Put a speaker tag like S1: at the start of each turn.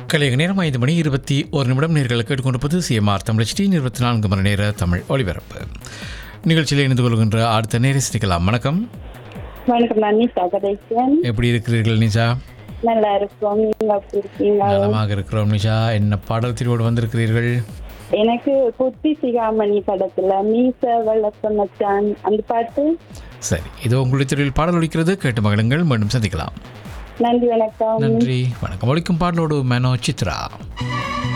S1: கலைய நேரம் ஐந்து மணி இருபத்தி ஒரு நிமிடம் நேர்களை கேட்டுக்கொண்டிருப்பது சிஎம்ஆர் தமிழ் டி இருபத்தி நான்கு மணி நேர தமிழ் ஒளிபரப்பு நிகழ்ச்சியில் இணைந்து கொள்கின்ற அடுத்த நேரை சிக்கலாம் வணக்கம்
S2: வணக்கம் நான் நிஷா கதைக்கிறேன்
S1: எப்படி இருக்கிறீர்கள் நிஷா
S2: நல்லா இருக்கோம் நீங்க எப்படி இருக்கீங்க
S1: நலமாக இருக்கிறோம் நிஷா என்ன பாடல் திருவோடு வந்திருக்கிறீர்கள்
S2: எனக்கு குத்தி சிகாமணி படத்துல மீச வளர்த்த மச்சான் அந்த பாட்டு
S1: சரி இதோ உங்களுடைய திருவில் பாடல் ஒலிக்கிறது கேட்டு மகளுங்கள் மீண்டும் சந்திக்கலாம்
S2: நன்றி வணக்கம்
S1: நன்றி வணக்கம் ஒலிக்கும் பாடலோடு மேனோ சித்ரா